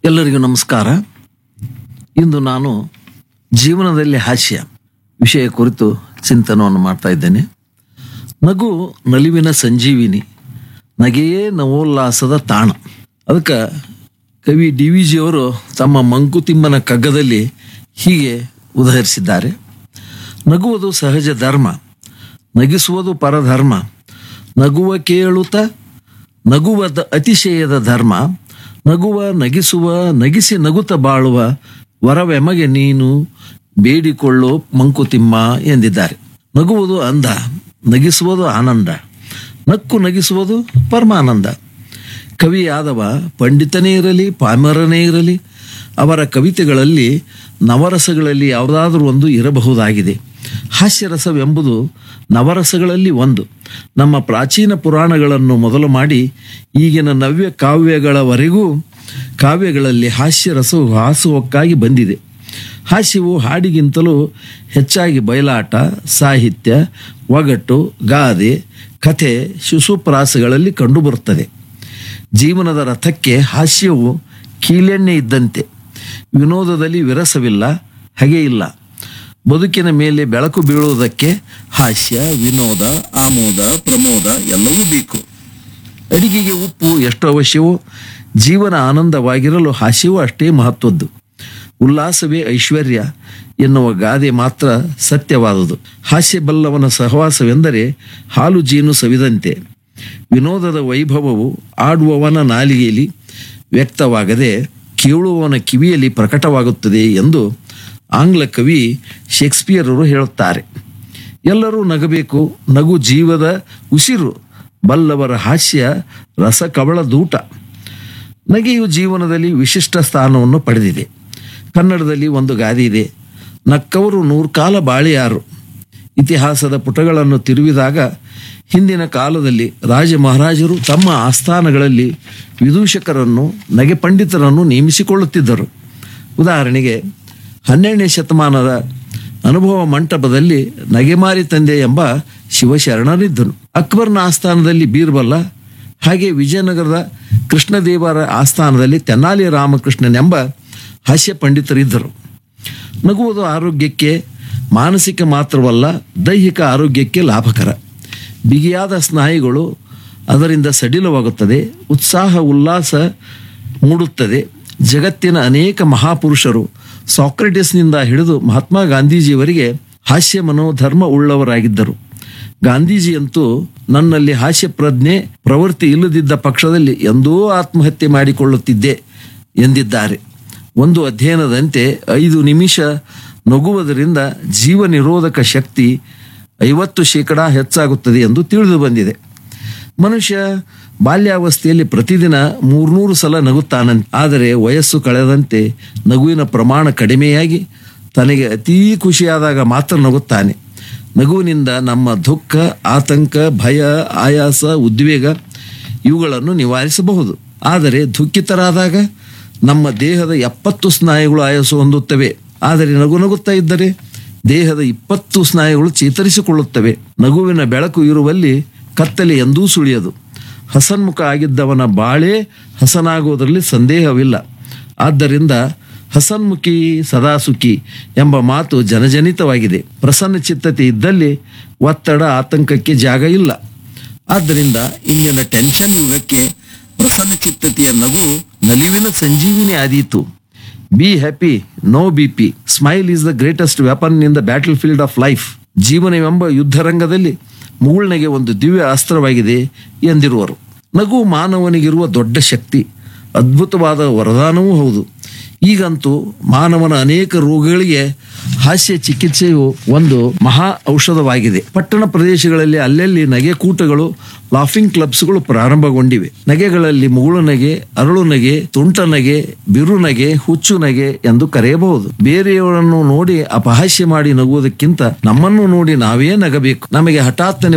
ಎಲ್ಲರಿಗೂ ನಮಸ್ಕಾರ ಇಂದು ನಾನು ಜೀವನದಲ್ಲಿ ಹಾಸ್ಯ ವಿಷಯ ಕುರಿತು ಚಿಂತನವನ್ನು ಮಾಡ್ತಾ ಇದ್ದೇನೆ ನಗು ನಲಿವಿನ ಸಂಜೀವಿನಿ ನಗೆಯೇ ನವೋಲ್ಲಾಸದ ತಾಣ ಅದಕ್ಕೆ ಕವಿ ಡಿ ವಿ ಜಿಯವರು ತಮ್ಮ ಮಂಕುತಿಮ್ಮನ ಕಗ್ಗದಲ್ಲಿ ಹೀಗೆ ಉದಾಹರಿಸಿದ್ದಾರೆ ನಗುವುದು ಸಹಜ ಧರ್ಮ ನಗಿಸುವುದು ಪರಧರ್ಮ ನಗುವ ಕೇಳುತ್ತ ನಗುವದ ಅತಿಶಯದ ಧರ್ಮ ನಗುವ ನಗಿಸುವ ನಗಿಸಿ ನಗುತ್ತ ಬಾಳುವ ವರವೆಮಗೆ ನೀನು ಬೇಡಿಕೊಳ್ಳೋ ಮಂಕುತಿಮ್ಮ ಎಂದಿದ್ದಾರೆ ನಗುವುದು ಅಂದ ನಗಿಸುವುದು ಆನಂದ ನಕ್ಕು ನಗಿಸುವುದು ಪರಮಾನಂದ ಕವಿಯಾದವ ಪಂಡಿತನೇ ಇರಲಿ ಪಾಮರನೇ ಇರಲಿ ಅವರ ಕವಿತೆಗಳಲ್ಲಿ ನವರಸಗಳಲ್ಲಿ ಯಾವುದಾದ್ರೂ ಒಂದು ಇರಬಹುದಾಗಿದೆ ಹಾಸ್ಯರಸವೆಂಬುದು ನವರಸಗಳಲ್ಲಿ ಒಂದು ನಮ್ಮ ಪ್ರಾಚೀನ ಪುರಾಣಗಳನ್ನು ಮೊದಲು ಮಾಡಿ ಈಗಿನ ನವ್ಯ ಕಾವ್ಯಗಳವರೆಗೂ ಕಾವ್ಯಗಳಲ್ಲಿ ಹಾಸ್ಯರಸವು ಹಾಸುವಕ್ಕಾಗಿ ಬಂದಿದೆ ಹಾಸ್ಯವು ಹಾಡಿಗಿಂತಲೂ ಹೆಚ್ಚಾಗಿ ಬಯಲಾಟ ಸಾಹಿತ್ಯ ಒಗಟು ಗಾದೆ ಕಥೆ ಶಿಶುಪ್ರಾಸಗಳಲ್ಲಿ ಕಂಡುಬರುತ್ತದೆ ಜೀವನದ ರಥಕ್ಕೆ ಹಾಸ್ಯವು ಕೀಲೆಣ್ಣೆ ಇದ್ದಂತೆ ವಿನೋದದಲ್ಲಿ ವಿರಸವಿಲ್ಲ ಹಾಗೆ ಇಲ್ಲ ಬದುಕಿನ ಮೇಲೆ ಬೆಳಕು ಬೀಳುವುದಕ್ಕೆ ಹಾಸ್ಯ ವಿನೋದ ಆಮೋದ ಪ್ರಮೋದ ಎಲ್ಲವೂ ಬೇಕು ಅಡಿಗೆಗೆ ಉಪ್ಪು ಎಷ್ಟು ಅವಶ್ಯವೋ ಜೀವನ ಆನಂದವಾಗಿರಲು ಹಾಸ್ಯವೂ ಅಷ್ಟೇ ಮಹತ್ವದ್ದು ಉಲ್ಲಾಸವೇ ಐಶ್ವರ್ಯ ಎನ್ನುವ ಗಾದೆ ಮಾತ್ರ ಸತ್ಯವಾದುದು ಹಾಸ್ಯ ಬಲ್ಲವನ ಸಹವಾಸವೆಂದರೆ ಹಾಲು ಜೀನು ಸವಿದಂತೆ ವಿನೋದದ ವೈಭವವು ಆಡುವವನ ನಾಲಿಗೆಯಲ್ಲಿ ವ್ಯಕ್ತವಾಗದೆ ಕೇಳುವವನ ಕಿವಿಯಲ್ಲಿ ಪ್ರಕಟವಾಗುತ್ತದೆ ಎಂದು ಆಂಗ್ಲ ಕವಿ ಶೇಕ್ಸ್ಪಿಯರರು ಹೇಳುತ್ತಾರೆ ಎಲ್ಲರೂ ನಗಬೇಕು ನಗು ಜೀವದ ಉಸಿರು ಬಲ್ಲವರ ಹಾಸ್ಯ ರಸಕವಳ ದೂಟ ನಗೆಯು ಜೀವನದಲ್ಲಿ ವಿಶಿಷ್ಟ ಸ್ಥಾನವನ್ನು ಪಡೆದಿದೆ ಕನ್ನಡದಲ್ಲಿ ಒಂದು ಗಾದೆ ಇದೆ ನಕ್ಕವರು ನೂರ್ಕಾಲ ಬಾಳೆಯಾರು ಇತಿಹಾಸದ ಪುಟಗಳನ್ನು ತಿರುವಿದಾಗ ಹಿಂದಿನ ಕಾಲದಲ್ಲಿ ರಾಜ ಮಹಾರಾಜರು ತಮ್ಮ ಆಸ್ಥಾನಗಳಲ್ಲಿ ವಿದೂಷಕರನ್ನು ನಗೆ ಪಂಡಿತರನ್ನು ನೇಮಿಸಿಕೊಳ್ಳುತ್ತಿದ್ದರು ಉದಾಹರಣೆಗೆ ಹನ್ನೆರಡನೇ ಶತಮಾನದ ಅನುಭವ ಮಂಟಪದಲ್ಲಿ ನಗೆಮಾರಿ ತಂದೆ ಎಂಬ ಶಿವಶರಣರಿದ್ದರು ಅಕ್ಬರ್ನ ಆಸ್ಥಾನದಲ್ಲಿ ಬೀರ್ಬಲ್ಲ ಹಾಗೆ ವಿಜಯನಗರದ ಕೃಷ್ಣದೇವರ ಆಸ್ಥಾನದಲ್ಲಿ ತೆನಾಲಿ ರಾಮಕೃಷ್ಣನೆಂಬ ಹಾಸ್ಯ ಪಂಡಿತರಿದ್ದರು ನಗುವುದು ಆರೋಗ್ಯಕ್ಕೆ ಮಾನಸಿಕ ಮಾತ್ರವಲ್ಲ ದೈಹಿಕ ಆರೋಗ್ಯಕ್ಕೆ ಲಾಭಕರ ಬಿಗಿಯಾದ ಸ್ನಾಯುಗಳು ಅದರಿಂದ ಸಡಿಲವಾಗುತ್ತದೆ ಉತ್ಸಾಹ ಉಲ್ಲಾಸ ಮೂಡುತ್ತದೆ ಜಗತ್ತಿನ ಅನೇಕ ಮಹಾಪುರುಷರು ಸಾಕ್ರೆಟಿಸ್ನಿಂದ ಹಿಡಿದು ಮಹಾತ್ಮ ಗಾಂಧೀಜಿಯವರಿಗೆ ಹಾಸ್ಯ ಮನೋಧರ್ಮ ಉಳ್ಳವರಾಗಿದ್ದರು ಗಾಂಧೀಜಿಯಂತೂ ನನ್ನಲ್ಲಿ ಹಾಸ್ಯ ಪ್ರಜ್ಞೆ ಪ್ರವೃತ್ತಿ ಇಲ್ಲದಿದ್ದ ಪಕ್ಷದಲ್ಲಿ ಎಂದೋ ಆತ್ಮಹತ್ಯೆ ಮಾಡಿಕೊಳ್ಳುತ್ತಿದ್ದೆ ಎಂದಿದ್ದಾರೆ ಒಂದು ಅಧ್ಯಯನದಂತೆ ಐದು ನಿಮಿಷ ನಗುವುದರಿಂದ ಜೀವ ನಿರೋಧಕ ಶಕ್ತಿ ಐವತ್ತು ಶೇಕಡ ಹೆಚ್ಚಾಗುತ್ತದೆ ಎಂದು ತಿಳಿದು ಬಂದಿದೆ ಮನುಷ್ಯ ಬಾಲ್ಯಾವಸ್ಥೆಯಲ್ಲಿ ಪ್ರತಿದಿನ ಮೂರ್ನೂರು ಸಲ ನಗುತ್ತಾನಂತೆ ಆದರೆ ವಯಸ್ಸು ಕಳೆದಂತೆ ನಗುವಿನ ಪ್ರಮಾಣ ಕಡಿಮೆಯಾಗಿ ತನಗೆ ಅತೀ ಖುಷಿಯಾದಾಗ ಮಾತ್ರ ನಗುತ್ತಾನೆ ನಗುವಿನಿಂದ ನಮ್ಮ ದುಃಖ ಆತಂಕ ಭಯ ಆಯಾಸ ಉದ್ವೇಗ ಇವುಗಳನ್ನು ನಿವಾರಿಸಬಹುದು ಆದರೆ ದುಃಖಿತರಾದಾಗ ನಮ್ಮ ದೇಹದ ಎಪ್ಪತ್ತು ಸ್ನಾಯುಗಳು ಆಯಾಸ ಹೊಂದುತ್ತವೆ ಆದರೆ ನಗು ನಗುತ್ತಾ ಇದ್ದರೆ ದೇಹದ ಇಪ್ಪತ್ತು ಸ್ನಾಯುಗಳು ಚೇತರಿಸಿಕೊಳ್ಳುತ್ತವೆ ನಗುವಿನ ಬೆಳಕು ಇರುವಲ್ಲಿ ಕತ್ತಲೆ ಎಂದೂ ಸುಳಿಯದು ಹಸನ್ಮುಖ ಆಗಿದ್ದವನ ಬಾಳೇ ಹಸನಾಗುವುದರಲ್ಲಿ ಸಂದೇಹವಿಲ್ಲ ಆದ್ದರಿಂದ ಹಸನ್ಮುಖಿ ಸದಾಸುಖಿ ಎಂಬ ಮಾತು ಜನಜನಿತವಾಗಿದೆ ಪ್ರಸನ್ನ ಚಿತ್ತತೆ ಇದ್ದಲ್ಲಿ ಒತ್ತಡ ಆತಂಕಕ್ಕೆ ಜಾಗ ಇಲ್ಲ ಆದ್ದರಿಂದ ಇಂದಿನ ಟೆನ್ಷನ್ ಯುಗಕ್ಕೆ ಪ್ರಸನ್ನ ಚಿತ್ತತೆಯ ನಗು ನಲಿವಿನ ಸಂಜೀವಿನಿ ಆದೀತು be happy no B P smile is the greatest weapon in the battlefield of life ಜೀವನವೆಂಬ ಯುದ್ಧರಂಗದಲ್ಲಿ ಮುಗುಳ್ನೆಗೆ ಒಂದು ದಿವ್ಯ ಅಸ್ತ್ರವಾಗಿದೆ ಎಂದಿರುವರು ನಗು ಮಾನವನಿಗಿರುವ ದೊಡ್ಡ ಶಕ್ತಿ ಅದ್ಭುತವಾದ ವರದಾನವೂ ಹೌದು ಈಗಂತೂ ಮಾನವನ ಅನೇಕ ರೋಗಗಳಿಗೆ ಹಾಸ್ಯ ಚಿಕಿತ್ಸೆಯು ಒಂದು ಮಹಾ ಔಷಧವಾಗಿದೆ ಪಟ್ಟಣ ಪ್ರದೇಶಗಳಲ್ಲಿ ಅಲ್ಲಲ್ಲಿ ನಗೆಕೂಟಗಳು ಲಾಫಿಂಗ್ ಕ್ಲಬ್ಸ್ಗಳು ಪ್ರಾರಂಭಗೊಂಡಿವೆ ನಗೆಗಳಲ್ಲಿ ಮುಗುಳು ನಗೆ ಅರಳು ನಗೆ ತುಂಟ ನಗೆ ಬಿರು ನಗೆ ಹುಚ್ಚು ನಗೆ ಎಂದು ಕರೆಯಬಹುದು ಬೇರೆಯವರನ್ನು ನೋಡಿ ಅಪಹಾಸ್ಯ ಮಾಡಿ ನಗುವುದಕ್ಕಿಂತ ನಮ್ಮನ್ನು ನೋಡಿ ನಾವೇ ನಗಬೇಕು ನಮಗೆ ಹಠಾತ್ತನೆ